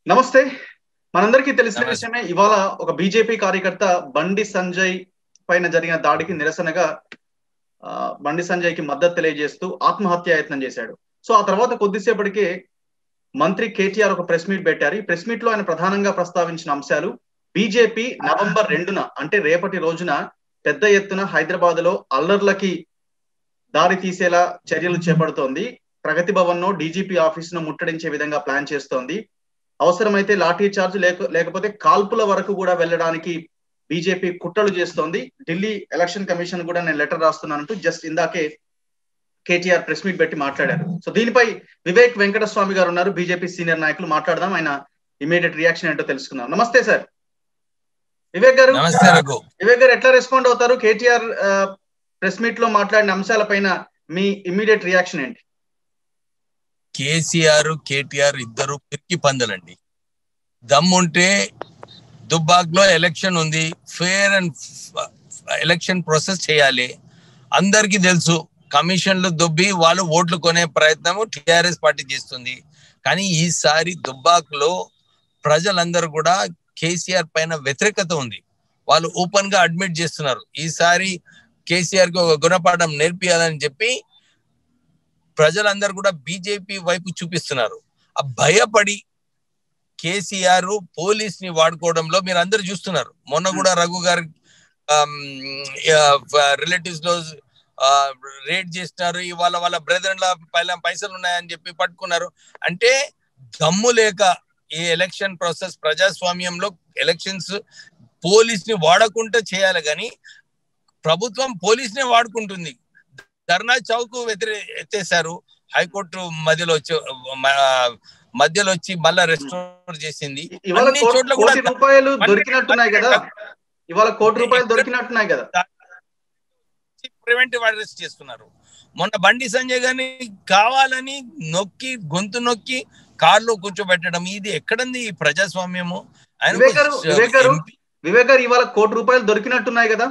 నమస్తే మనందరికీ తెలిసిన నమస్తే. విషయమే ఇవాళ ఒక బీజేపీ కార్యకర్త బండి సంజయ్ పైన జరిగిన దాడికి నిరసనగా ఆ, బండి సంజయ్ కి మద్దతు తెలియజేస్తూ ఆత్మహత్య యత్నం చేశాడు సో ఆ తర్వాత కొద్దిసేపటికే మంత్రి కేటీఆర్ ఒక ప్రెస్ మీట్ పెట్టారు ఈ ప్రెస్ మీట్ లో ఆయన ప్రధానంగా ప్రస్తావించిన అంశాలు బీజేపీ నవంబర్ రెండున అంటే రేపటి రోజున పెద్ద ఎత్తున హైదరాబాద్ లో అల్లర్లకి దారి తీసేలా చర్యలు చేపడుతోంది ప్రగతి భవన్ ను డీజీపీ ఆఫీస్ ను ముట్టడించే విధంగా ప్లాన్ చేస్తోంది అవసరమైతే లాఠీ చార్జ్ లేక లేకపోతే కాల్పుల వరకు కూడా వెళ్ళడానికి బీజేపీ కుట్రలు చేస్తోంది ఢిల్లీ ఎలక్షన్ కమిషన్ కూడా నేను లెటర్ రాస్తున్నానంటూ జస్ట్ ఇందాకే కేటీఆర్ ప్రెస్ మీట్ పెట్టి మాట్లాడారు సో దీనిపై వివేక్ వెంకటస్వామి గారు ఉన్నారు బీజేపీ సీనియర్ నాయకులు మాట్లాడదాం ఆయన ఇమీడియట్ రియాక్షన్ ఏంటో తెలుసుకుందాం నమస్తే సార్ వివేక్ గారు నమస్తే రఘు వివేక్ గారు ఎట్లా రెస్పాండ్ అవుతారు కేటీఆర్ ప్రెస్ మీట్ లో మాట్లాడిన అంశాలపైన మీ ఇమీడియట్ రియాక్షన్ ఏంటి కేసీఆర్ కేటీఆర్ ఇద్దరు పిరికి పందలండి దమ్ముంటే దుబ్బాక్ లో ఎలక్షన్ ఉంది ఫేర్ అండ్ ఎలక్షన్ ప్రాసెస్ చేయాలి అందరికీ తెలుసు కమిషన్లు దుబ్బి వాళ్ళు ఓట్లు కొనే ప్రయత్నము టిఆర్ఎస్ పార్టీ చేస్తుంది కానీ ఈసారి దుబ్బాక్ లో ప్రజలందరూ కూడా కేసీఆర్ పైన వ్యతిరేకత ఉంది వాళ్ళు ఓపెన్ గా అడ్మిట్ చేస్తున్నారు ఈసారి కేసీఆర్ కి ఒక గుణపాఠం నేర్పియాలని చెప్పి ప్రజలందరూ కూడా బీజేపీ వైపు చూపిస్తున్నారు ఆ భయపడి కేసీఆర్ పోలీస్ ని వాడుకోవడంలో మీరు అందరు చూస్తున్నారు మొన్న కూడా రఘు గారు రిలేటివ్స్ లో రేట్ చేస్తున్నారు ఇవాళ వాళ్ళ బ్రదర్ పైన పైసలు ఉన్నాయని చెప్పి పట్టుకున్నారు అంటే దమ్ము లేక ఈ ఎలక్షన్ ప్రాసెస్ ప్రజాస్వామ్యంలో ఎలక్షన్స్ పోలీస్ ని వాడకుండా చేయాలి కానీ ప్రభుత్వం పోలీస్ నే వాడుకుంటుంది ధర్నా చౌక్ వ్యతిరే ఎత్తేసారు హైకోర్టు మధ్యలో వచ్చి మ- మధ్యలో వచ్చి మళ్ళా రెస్టోర్ చేసింది ఇవాళ అన్ని కో- చోట్ల కూడా కోటి రూపాయలు దొరికినట్టున్నాయి కదా ఇవాళ కోటి రూపాయలు దొరికినట్టున్నాయి కదా ప్రివెంటివ్ అరెస్ట్ చేస్తున్నారు మొన్న బండి సంజయ్ గారిని కావాలని నొక్కి గొంతు నొక్కి కారులో కూర్చోబెట్టడం ఇది ఎక్కడంది ఈ ప్రజాస్వామ్యము ఆయన వివేక్ గారు, ఒక వివేక్ గారు. ఎంపీ. వివేక్ గారు ఇవాళ కోటి రూపాయలు దొరికినట్టున్నాయి కదా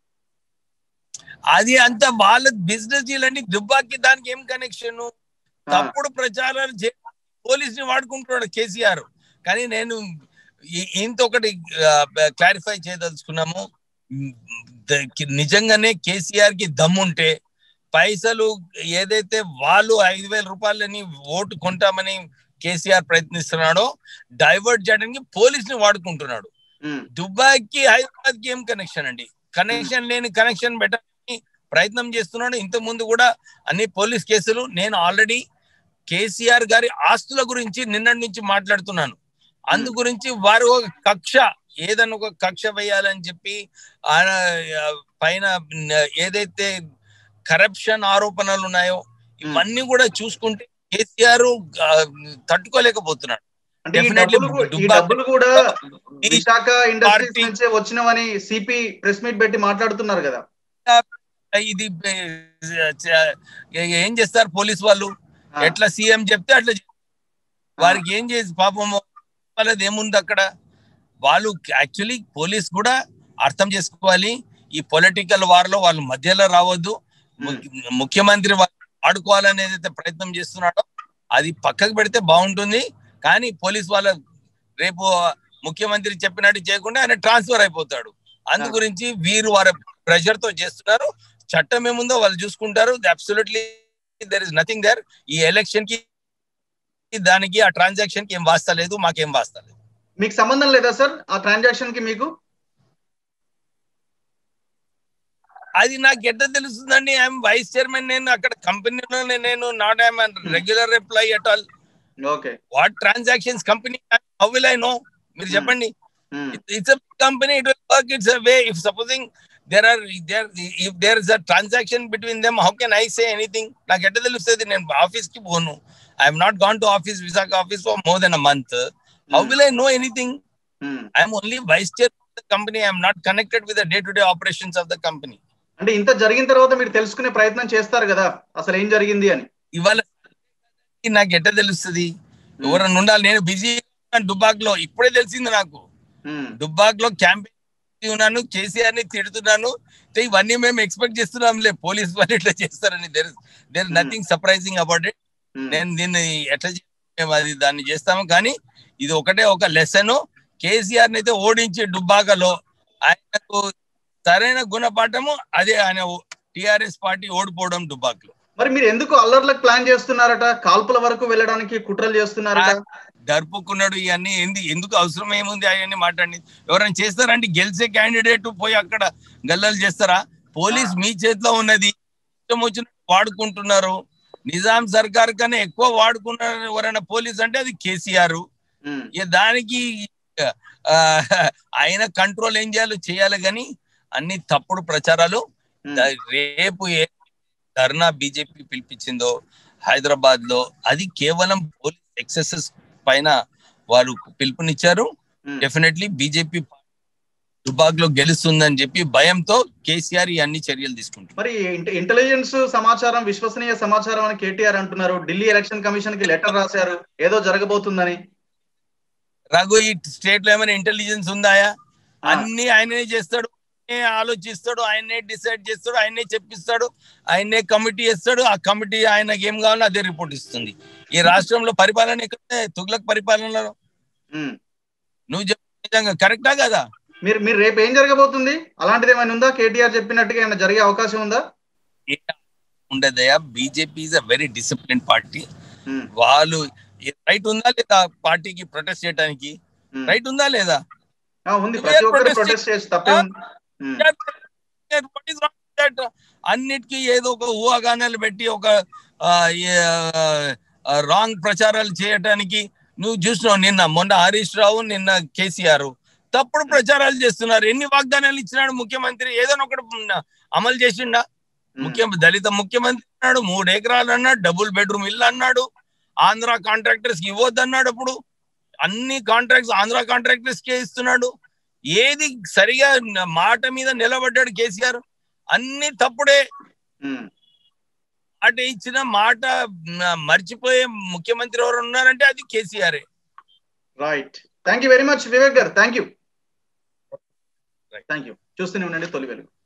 అది అంత వాళ్ళ బిజినెస్ డీలండి దుబ్బాకి దానికి ఏం కనెక్షన్ ఆ, తప్పుడు ప్రచారాలు చే పోలీస్ ని వాడుకుంటున్నాడు కేసీఆర్ కానీ నేను ఈ- ఇంత ఒకటి క్లారిఫై చేయదలుచుకున్నాము మ్, ద- కి- నిజంగానే కేసీఆర్ కి దమ్ముంటే పైసలు ఏదైతే వాళ్ళు ఐదు వేల రూపాయలని ఓటు కొంటామని కేసీఆర్ ప్రయత్నిస్తున్నాడో డైవర్ట్ చేయడానికి పోలీస్ ని వాడుకుంటున్నాడు ఉమ్, దుబాయ్ కి హైదరాబాద్ కి ఏం కనెక్షన్ అండి కనెక్షన్ లేని కనెక్షన్ పెట్టడానికి ప్రయత్నం చేస్తున్నాడు ఇంత ముందు కూడా అన్ని పోలీస్ కేసులు నేను ఆల్రెడీ కేసీఆర్ గారి ఆస్తుల గురించి నిన్నటి నుంచి మాట్లాడుతున్నాను అందు గురించి వారు ఒక కక్ష ఏదన్నా ఒక కక్ష వేయాలని చెప్పి ఆయన ఆ, పైన ఏదైతే కరప్షన్ ఆరోపణలు ఉన్నాయో ఇవన్నీ కూడా చూసుకుంటే కేసీఆర్ ఆ, తట్టుకోలేకపోతున్నాడు అంటే ఈ Definitely డబ్బులు కూ- ఈ దుబ్బా- డబ్బులు కూడా ఈ విశాఖ ఇండస్ట్రీస్ పార్టీ- నుంచే వచ్చినవని సిపి ప్రెస్ మీట్ పెట్టి మాట్లాడుతున్నారు కదా ఇది ఏ, ఏం చేస్తారు పోలీస్ వాళ్ళు ఆ, ఎట్లా సీఎం చెప్తే అట్లా చే- వారికి ఏం చేసి పాపం వాళ్ళది ఏముంది అక్కడ వాళ్ళు యాక్చువల్లీ పోలీస్ కూడా అర్థం చేసుకోవాలి ఈ పొలిటికల్ వార్ లో వాళ్ళు మధ్యలో రావద్దు ము- ముఖ్యమంత్రి వాళ్ళు ఆడుకోవాలని ఏదైతే ప్రయత్నం చేస్తున్నాడో అది పక్కకు పెడితే బాగుంటుంది కానీ పోలీస్ వాళ్ళ రేపు ముఖ్యమంత్రి చెప్పినట్టు చేయకుండా ఆయన ట్రాన్స్ఫర్ అయిపోతాడు అందు ఆ. గురించి వీరు వారి ప్రెషర్ తో చేస్తున్నారు చట్టం ఏముందో వాళ్ళు చూసుకుంటారు absolutely there is nothing there ఈ ఎలక్షన్ కి దానికి ఆ ట్రాన్సాక్షన్ కి ఏం వాస్తా లేదు మాకేం వాస్తా లేదు మీకు సంబంధం లేదా సార్ ఆ ట్రాన్సాక్షన్ కి మీకు అది నాకు ఎట్లా తెలుస్తుందండి ఐఎమ్ వైస్ చైర్మన్ నేను అక్కడ కంపెనీలో నేను not I'm regular employee at all okay what transactions company how will I know మీరు Hmm. చెప్పండి um, it's company it will work its way if supposing there are there if there is a transaction between them how can I say anything నాకు ఎట్లా తెలుస్తుంది నేను office కి పోను I'm not gone to office Visakha office for more than a month how will I know anything um. I'm only vice chair of the company I'm not connected with the day to day operations of the company అంటే ఇంత జరిగిన తర్వాత మీరు తెలుసుకునే ప్రయత్నం చేస్తారు కదా అసలు ఏం జరిగింది అని ఇవాళ నాకు ఎట్ట తెలుస్తుంది ఎవరన్నా ఉండాలి నేను బిజీ దుబాక్ లో ఇప్పుడే తెలిసింది నాకు ఉమ్, దుబ్బాక్ లో క్యాంపెయిన్ ఉన్నాను కేసీఆర్ ని తిడుతున్నాను అయితే ఇవన్నీ మేము ఎక్స్పెక్ట్ చేస్తున్నాంలే పోలీస్ వాళ్ళు ఇట్లా చేస్తారని there there Hmm. Nothing surprising about it um. నేను దీన్ని ఎట్లా చే- మేము అది దాన్ని చేస్తాము కానీ ఇది ఒకటే ఒక లెసన్ కేసీఆర్ అయితే ఓడించి డుబ్బాకలో ఆయనకు సరైన గుణపాఠము అదే ఆయన టిఆర్ఎస్ పార్టీ ఓడిపోవడం డుబ్బాకలో మరి మీరు ఎందుకు అల్లర్లకు ప్లాన్ చేస్తున్నారట కాల్పుల వరకు వెళ్ళడానికి కుట్రలు చేస్తున్నారట జరుపుకున్నాడు ఇవన్నీ ఎందు ఎందుకు అవసరం ఏముంది అవన్నీ మాట్లాడి ఎవరైనా చేస్తారంటే గెలిచే క్యాండిడేట్ పోయి అక్కడ గల్లలు చేస్తారా పోలీస్ మీ చేతిలో ఉన్నది ఇష్టం వచ్చినట్టు వాడుకుంటున్నారు నిజాం సర్కార్ కన్నా ఎక్కువ వాడుకున్నారు ఎవరైనా పోలీస్ అంటే అది కేసీఆర్ ఉమ్, ఇక దానికి ఆ, ఆయన కంట్రోల్ ఏం చేయాలో చేయాలి కానీ అన్ని తప్పుడు ప్రచారాలు ఉమ్, ద- రేపు ఏ ధర్నా బీజేపీ పిలిపించిందో హైదరాబాద్ లో అది కేవలం పోలీస్ ఎక్సెసెస్ పైన వారు పిలుపునిచ్చారు ఉమ్. డెఫినెట్లీ బీజేపీ దుబాగ్ లో గెలుస్తుందని చెప్పి భయంతో కేసీఆర్ ఈ అన్ని చర్యలు తీసుకుంటున్నారు మరి ఇంట- ఇంటెలిజెన్స్ సమాచారం విశ్వసనీయ సమాచారం అని కేటీఆర్ అంటున్నారు ఢిల్లీ ఎలక్షన్ కమిషన్ కి లెటర్ రాశారు ఏదో జరగబోతుందని రఘు ఈ స్టేట్ లో ఏమైనా ఇంటెలిజెన్స్ ఉందాయా ఆ. అన్ని ఆయనే చేస్తాడు ఆయనే ఆలోచిస్తాడు ఆయనే డిసైడ్ చేస్తాడు ఆయనే చెప్పిస్తాడు ఆయనే కమిటీ చేస్తాడు ఆ కమిటీ ఆయనకి ఏం కావాలో అదే రిపోర్ట్ ఇస్తుంది ఈ రాష్ట్రంలో పరిపాలన ఎక్కడ తుగ్లక్ పరిపాలనలో ఉమ్. నువ్వు చెప్ప నిజంగా కరెక్టా కదా మీరు మీరు రేపు ఏం జరగబోతుంది అలాంటిది ఏమైనా ఉందా కేటీఆర్ చెప్పినట్టుగా ఏమైనా జరిగే అవకాశం ఉందా ఉండదయా BJP is a very discipline party um, వాళ్ళు రైట్ ఉందా లేదా పార్టీకి ప్రొటెస్ట్ చేయడానికి ఉమ్. రైట్ ఉందా లేదా ఆ, ఉంది ప్రతి ఒక్కరు ప్రొటెస్ట్ చేసి తప్పే ఉంది ఉమ్, What is wrong with that? అన్నిటికీ ఏదో ఒక ఊహాగానాలు పెట్టి ఒక రాంగ్ ప్రచారాలు చేయటానికి నువ్వు చూసినావు నిన్న మొన్న హరీష్ రావు నిన్న కేసీఆర్ తప్పుడు ప్రచారాలు చేస్తున్నారు ఎన్ని వాగ్దానాలు ఇచ్చినాడు ముఖ్యమంత్రి ఏదైనా ఒకటి ఉన్న- అమలు చేసిండా ఉమ్, ముఖ్య దళిత ముఖ్యమంత్రి అన్నాడు మూడు ఎకరాలు అన్నాడు డబుల్ బెడ్రూమ్ ఇల్లు అన్నాడు ఆంధ్ర కాంట్రాక్టర్స్ కి ఇవ్వద్దు అన్నాడు అప్పుడు అన్ని కాంట్రాక్ట్స్ ఆంధ్ర కాంట్రాక్టర్స్ కే ఇస్తున్నాడు ఏది సరిగా న- మాట మీద నిలబడ్డాడు కేసీఆర్ అన్ని తప్పుడే ఉమ్. మాట ఇచ్చిన మాట మ- మర్చిపోయే ముఖ్యమంత్రి ఎవరు ఉన్నారంటే అది KCR right thank you very much Vivek garu thank you Right. Thank you చూస్తూనే ఉండండి తొలి వెలుగు